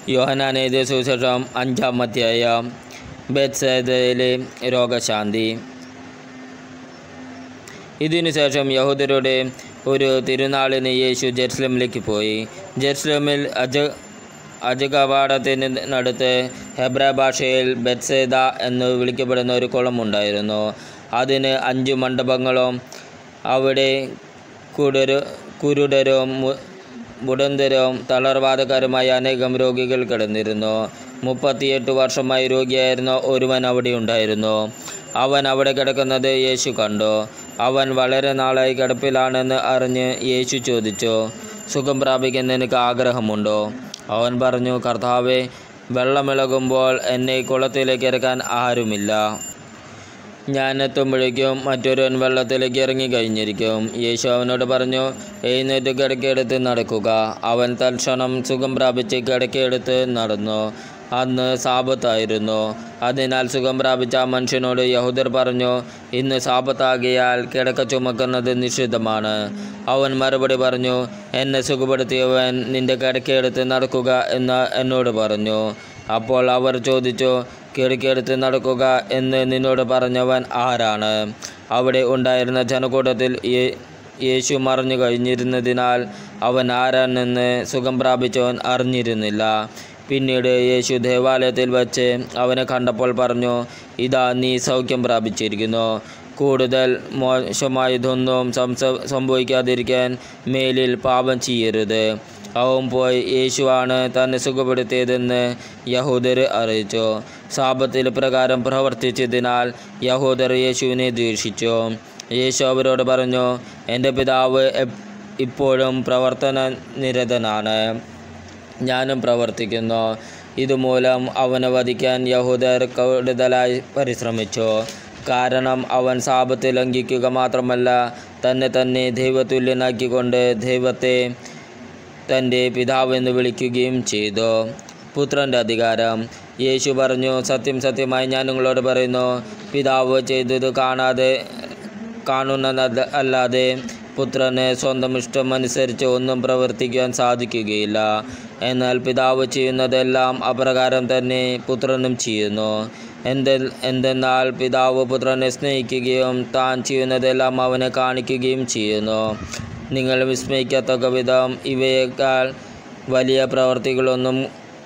യോഹനാൻ എഴുതിയ സുവിശേഷം അഞ്ചാം അധ്യായം ബെത്സേദയിലെ രോഗശാന്തി ഇതിനുശേഷം യഹൂദരുടെ ഒരു തിരുനാളിന് യേശു ജെറുസലേമിലേക്ക് പോയി ജെറുസലേമിൽ അജ അജകവാടത്തിനടുത്ത് ഹെബ്ര ഭാഷയിൽ ബെത്സേദ എന്ന് വിളിക്കപ്പെടുന്ന ഒരു കുളമുണ്ടായിരുന്നു അതിന് അഞ്ച് മണ്ഡപങ്ങളും അവിടെ കുടരു കുരുടരും മു- മുടന്തരും തളർവാദക്കാരുമായ അനേകം രോഗികൾ കിടന്നിരുന്നു മുപ്പത്തിയെട്ട് വർഷമായി രോഗിയായിരുന്ന ഒരുവൻ അവിടെ ഉണ്ടായിരുന്നു അവൻ അവിടെ കിടക്കുന്നത് യേശു കണ്ടു അവൻ വളരെ നാളായി കിടപ്പിലാണെന്ന് അറിഞ്ഞ് യേശു ചോദിച്ചു സുഖം പ്രാപിക്കാൻ നിനക്ക് ആഗ്രഹമുണ്ടോ അവൻ പറഞ്ഞു കർത്താവെ വെള്ളമിളകുമ്പോൾ എന്നെ കുളത്തിലേക്ക് ഇറക്കാൻ ആരുമില്ല ഞാൻ എത്തുമ്പോഴേക്കും മറ്റൊരുവൻ വെള്ളത്തിലേക്ക് ഇറങ്ങി കഴിഞ്ഞിരിക്കും യേശു അവനോട് പറഞ്ഞു എഴുന്നേറ്റ് കിടക്കയെടുത്ത് നടക്കുക അവൻ തൽക്ഷണം സുഖം പ്രാപിച്ച് കിടക്കയെടുത്ത് നടന്നു അന്ന് സാപത്തായിരുന്നു അതിനാൽ സുഖം പ്രാപിച്ച ആ മനുഷ്യനോട് യഹൂദർ പറഞ്ഞു ഇന്ന് സാപത്താകിയാൽ കിടക്ക ചുമക്കുന്നത് നിഷിദ്ധമാണ് അവൻ മറുപടി പറഞ്ഞു എന്നെ സുഖപ്പെടുത്തിയവൻ നിന്റെ കിടക്കയെടുത്ത് നടക്കുക എന്ന് എന്നോട് പറഞ്ഞു അപ്പോൾ അവർ ചോദിച്ചു കിടക്കെടുത്ത് നടക്കുക എന്ന് നിന്നോട് പറഞ്ഞവൻ ആരാണ് അവിടെ ഉണ്ടായിരുന്ന ജനക്കൂട്ടത്തിൽ യേ- യേശു മറഞ്ഞു കഴിഞ്ഞിരുന്നതിനാൽ അവൻ ആരാണെന്ന് സുഖം പ്രാപിച്ചവൻ അറിഞ്ഞിരുന്നില്ല പിന്നീട് യേശു ദേവാലയത്തിൽ വച്ച് അവനെ കണ്ടപ്പോൾ പറഞ്ഞു ഇതാ നീ സൗഖ്യം പ്രാപിച്ചിരിക്കുന്നു കൂടുതൽ മോശമായതൊന്നും സംസ സംഭവിക്കാതിരിക്കാൻ മേലിൽ പാപം ചെയ്യരുത് അവൻ പോയി യേശുവാണ് തന്നെ സുഖപ്പെടുത്തിയതെന്ന് യഹൂദർ അറിയിച്ചു സാപത്തിൽ പ്രകാരം പ്രവർത്തിച്ചതിനാൽ യഹൂദർ യേശുവിനെ ദ്വേഷിച്ചു യേശു അവരോട് പറഞ്ഞു എൻ്റെ പിതാവ് എപ്- ഇപ്പോഴും പ്രവർത്തന നിരതനാണ് ഞാനും പ്രവർത്തിക്കുന്നു ഇതുമൂലം അവനെ വധിക്കാൻ യഹൂദർ കൂടുതലായി പരിശ്രമിച്ചു കാരണം അവൻ സാപത്ത് ലംഘിക്കുക മാത്രമല്ല തന്നെ തന്നെ ദൈവതുല്യനാക്കിക്കൊണ്ട് ദൈവത്തെ തൻ്റെ പിതാവെന്ന് വിളിക്കുകയും ചെയ്തു പുത്രൻ്റെ അധികാരം യേശു പറഞ്ഞു സത്യം സത്യമായി ഞാൻ നിങ്ങളോട് പറയുന്നു പിതാവ് ചെയ്തത് കാണാതെ കാണുന്നത് അല്ലാതെ പുത്രന് സ്വന്തം ഇഷ്ടമനുസരിച്ച് ഒന്നും പ്രവർത്തിക്കാൻ സാധിക്കുകയില്ല എന്നാൽ പിതാവ് ചെയ്യുന്നതെല്ലാം അപ്രകാരം തന്നെ പുത്രനും ചെയ്യുന്നു എന്തെ എന്തെന്നാൽ പിതാവ് പുത്രനെ സ്നേഹിക്കുകയും താൻ ചെയ്യുന്നതെല്ലാം അവനെ കാണിക്കുകയും ചെയ്യുന്നു നിങ്ങൾ വിസ്മയിക്കത്തക്ക വിധം ഇവയേക്കാൾ വലിയ പ്രവർത്തികളൊന്നും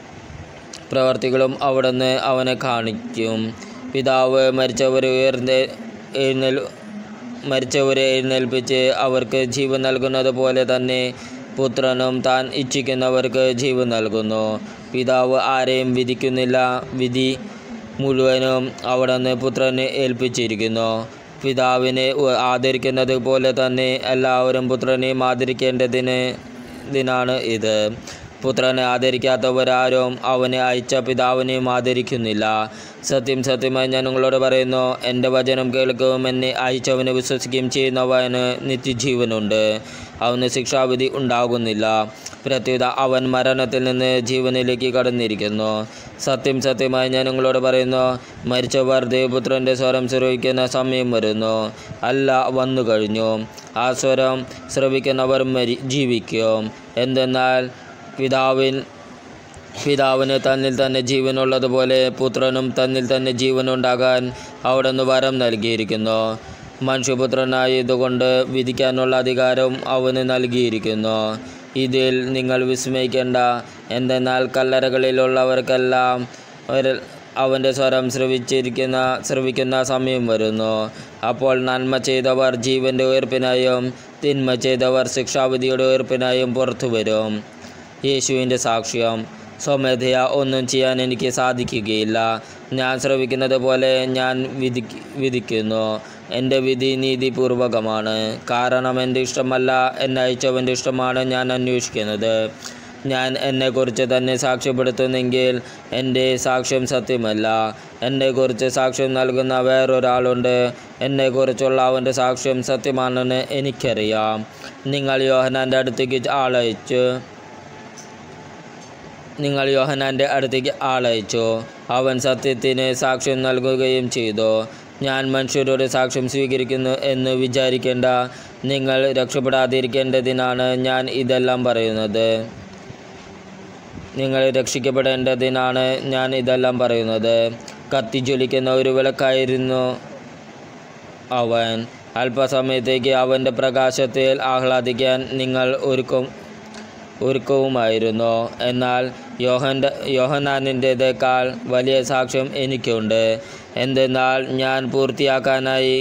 പ്രവർത്തികളും അവിടുന്ന് അവനെ കാണിക്കും പിതാവ് മരിച്ചവരെ ഉയർന്ന് എഴുന്നേൽ മരിച്ചവരെ എഴുന്നേൽപ്പിച്ച് അവർക്ക് ജീവൻ നൽകുന്നത് പോലെ തന്നെ പുത്രനും താൻ ഇച്ഛിക്കുന്നവർക്ക് ജീവൻ നൽകുന്നു പിതാവ് ആരെയും വിധിക്കുന്നില്ല വിധി മുഴുവനും അവിടുന്ന് പുത്രനെ ഏൽപ്പിച്ചിരിക്കുന്നു പിതാവിനെ ഉ- ആദരിക്കുന്നത് പോലെ തന്നെ എല്ലാവരും പുത്രനെയും ആദരിക്കേണ്ടതിന് ഇതിനാണ് ഇത് പുത്രനെ ആദരിക്കാത്തവരാരും അവനെ അയച്ച പിതാവിനെയും ആദരിക്കുന്നില്ല സത്യം സത്യമായി ഞാൻ നിങ്ങളോട് പറയുന്നു എൻ്റെ വചനം കേൾക്കുകയും എന്നെ അയച്ചവനെ വിശ്വസിക്കുകയും ചെയ്യുന്നവന് നിത്യജീവനുണ്ട് അവന് ശിക്ഷാവിധി ഉണ്ടാകുന്നില്ല പ്രത്യുത അവൻ മരണത്തിൽ നിന്ന് ജീവനിലേക്ക് കടന്നിരിക്കുന്നു സത്യം സത്യമായി ഞാൻ നിങ്ങളോട് പറയുന്നു മരിച്ചവർ ദേവപുത്രൻ്റെ സ്വരം ശ്രവിക്കുന്ന സമയം വരുന്നു അല്ല വന്നു കഴിഞ്ഞു ആ സ്വരം ശ്രവിക്കുന്നവർ മരി ജീവിക്കും എന്തെന്നാൽ പിതാവിൻ പിതാവിന് തന്നിൽ തന്നെ ജീവനുള്ളതുപോലെ പുത്രനും തന്നിൽ തന്നെ ജീവനുണ്ടാകാൻ അവിടുന്ന് വരം നൽകിയിരിക്കുന്നു മനുഷ്യപുത്രനായതുകൊണ്ട് വിധിക്കാനുള്ള അധികാരം അവന് നൽകിയിരിക്കുന്നു ഇതിൽ നിങ്ങൾ വിസ്മയിക്കേണ്ട എന്തെന്നാൽ കല്ലറകളിലുള്ളവർക്കെല്ലാം ഒരു അവൻ്റെ സ്വരം ശ്രവിച്ചിരിക്കുന്ന ശ്രവിക്കുന്ന സമയം വരുന്നു അപ്പോൾ നന്മ ചെയ്തവർ ജീവൻ്റെ ഉയർപ്പിനായും തിന്മ ചെയ്തവർ ശിക്ഷാവിധിയുടെ ഉയർപ്പിനായും പുറത്തു വരും യേശുവിൻ്റെ സാക്ഷ്യം സ്വമേധയാ ഒന്നും ചെയ്യാൻ എനിക്ക് സാധിക്കുകയില്ല ഞാൻ ശ്രവിക്കുന്നത് പോലെ ഞാൻ വിധി വിധിക്കുന്നു എൻ്റെ വിധി നീതിപൂർവകമാണ് കാരണം എൻ്റെ ഇഷ്ടമല്ല എന്നെ അയച്ചവൻ്റെ ഇഷ്ടമാണ് ഞാൻ അന്വേഷിക്കുന്നത് ഞാൻ എന്നെക്കുറിച്ച് തന്നെ സാക്ഷ്യപ്പെടുത്തുന്നെങ്കിൽ എൻ്റെ സാക്ഷ്യം സത്യമല്ല എന്നെക്കുറിച്ച് സാക്ഷ്യം നൽകുന്ന വേറൊരാളുണ്ട് എന്നെക്കുറിച്ചുള്ള അവൻ്റെ സാക്ഷ്യം സത്യമാണെന്ന് എനിക്കറിയാം നിങ്ങൾ യോഹനാൻ്റെ അടുത്തേക്ക് ആളയച്ചു നിങ്ങൾ യോഹനാൻ്റെ അടുത്തേക്ക് ആളയച്ചു അവൻ സത്യത്തിന് സാക്ഷ്യം നൽകുകയും ചെയ്തു ഞാൻ മനുഷ്യരോട് സാക്ഷ്യം സ്വീകരിക്കുന്നു എന്ന് വിചാരിക്കേണ്ട നിങ്ങൾ രക്ഷപ്പെടാതിരിക്കേണ്ടതിനാണ് ഞാൻ ഇതെല്ലാം പറയുന്നത് നിങ്ങൾ രക്ഷിക്കപ്പെടേണ്ടതിനാണ് ഞാൻ ഇതെല്ലാം പറയുന്നത് കത്തിജ്വലിക്കുന്ന ഒരു വിളക്കായിരുന്നു അവൻ അല്പസമയത്തേക്ക് അവൻ്റെ പ്രകാശത്തിൽ ആഹ്ലാദിക്കാൻ നിങ്ങൾ ഒരുക്കും ഒരുക്കവുമായിരുന്നു എന്നാൽ യോഹൻ്റെ യോഹനാനിൻ്റേതേക്കാൾ വലിയ സാക്ഷ്യം എനിക്കുണ്ട് എന്തെന്നാൽ ഞാൻ പൂർത്തിയാക്കാനായി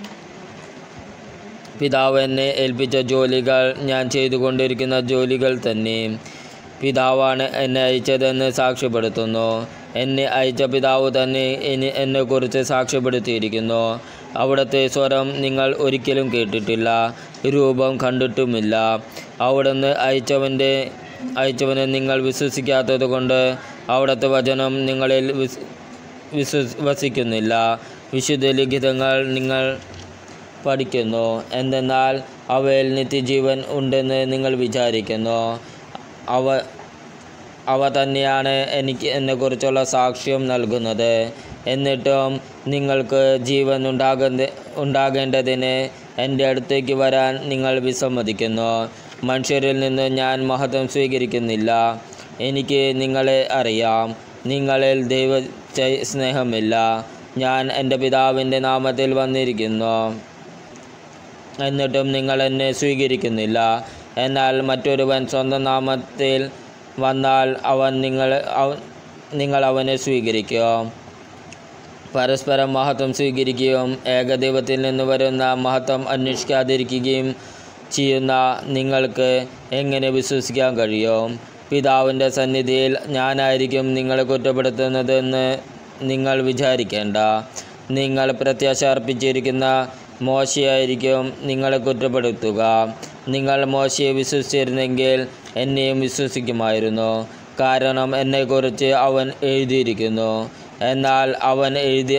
പിതാവ് എന്നെ ഏൽപ്പിച്ച ജോലികൾ ഞാൻ ചെയ്തുകൊണ്ടിരിക്കുന്ന ജോലികൾ തന്നെ പിതാവാണ് എന്നെ അയച്ചതെന്ന് സാക്ഷ്യപ്പെടുത്തുന്നു എന്നെ അയച്ച പിതാവ് തന്നെ എന്നെ എന്നെക്കുറിച്ച് സാക്ഷ്യപ്പെടുത്തിയിരിക്കുന്നു അവിടുത്തെ സ്വരം നിങ്ങൾ ഒരിക്കലും കേട്ടിട്ടില്ല രൂപം കണ്ടിട്ടുമില്ല അവിടുന്ന് അയച്ചവൻ്റെ അയച്ചവനെ നിങ്ങൾ വിശ്വസിക്കാത്തത് കൊണ്ട് അവിടുത്തെ വചനം നിങ്ങളിൽ വിസ് വിശ്വസ് വസിക്കുന്നില്ല വിശുദ്ധ ലിഖിതങ്ങൾ നിങ്ങൾ പഠിക്കുന്നു എന്തെന്നാൽ അവയിൽ നിത്യജീവൻ ഉണ്ടെന്ന് നിങ്ങൾ വിചാരിക്കുന്നു അവ അവ തന്നെയാണ് എനിക്ക് എന്നെക്കുറിച്ചുള്ള സാക്ഷ്യം നൽകുന്നത് എന്നിട്ടും നിങ്ങൾക്ക് ജീവൻ ഉണ്ടാകുന്ന ഉണ്ടാകേണ്ടതിന് എൻ്റെ അടുത്തേക്ക് വരാൻ നിങ്ങൾ വിസമ്മതിക്കുന്നു മനുഷ്യരിൽ നിന്ന് ഞാൻ മഹത്വം സ്വീകരിക്കുന്നില്ല എനിക്ക് നിങ്ങളെ അറിയാം നിങ്ങളിൽ ദൈവ ചൈ- സ്നേഹമില്ല ഞാൻ എൻ്റെ പിതാവിൻ്റെ നാമത്തിൽ വന്നിരിക്കുന്നു എന്നിട്ടും നിങ്ങൾ എന്നെ സ്വീകരിക്കുന്നില്ല എന്നാൽ മറ്റൊരുവൻ സ്വന്തം നാമത്തിൽ വന്നാൽ അവൻ നിങ്ങൾ അവ- നിങ്ങൾ അവനെ സ്വീകരിക്കും പരസ്പരം മഹത്വം സ്വീകരിക്കുകയും ഏകദൈവത്തിൽ നിന്ന് വരുന്ന മഹത്വം അന്വേഷിക്കാതിരിക്കുകയും ചെയ്യുന്ന നിങ്ങൾക്ക് എങ്ങനെ വിശ്വസിക്കാൻ കഴിയും പിതാവിൻ്റെ സന്നിധിയിൽ ഞാനായിരിക്കും നിങ്ങളെ കുറ്റപ്പെടുത്തുന്നതെന്ന് നിങ്ങൾ വിചാരിക്കേണ്ട നിങ്ങൾ പ്രത്യാശ അർപ്പിച്ചിരിക്കുന്ന മോശയായിരിക്കും നിങ്ങളെ കുറ്റപ്പെടുത്തുക നിങ്ങൾ മോശയെ വിശ്വസിച്ചിരുന്നെങ്കിൽ എന്നെയും വിശ്വസിക്കുമായിരുന്നു കാരണം എന്നെക്കുറിച്ച് അവൻ എഴുതിയിരിക്കുന്നു എന്നാൽ അവൻ എഴുതി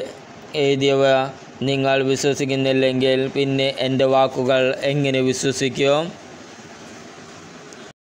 എഴുതിയവ നിങ്ങൾ വിശ്വസിക്കുന്നില്ലെങ്കിൽ പിന്നെ എൻ്റെ വാക്കുകൾ എങ്ങനെ വിശ്വസിക്കും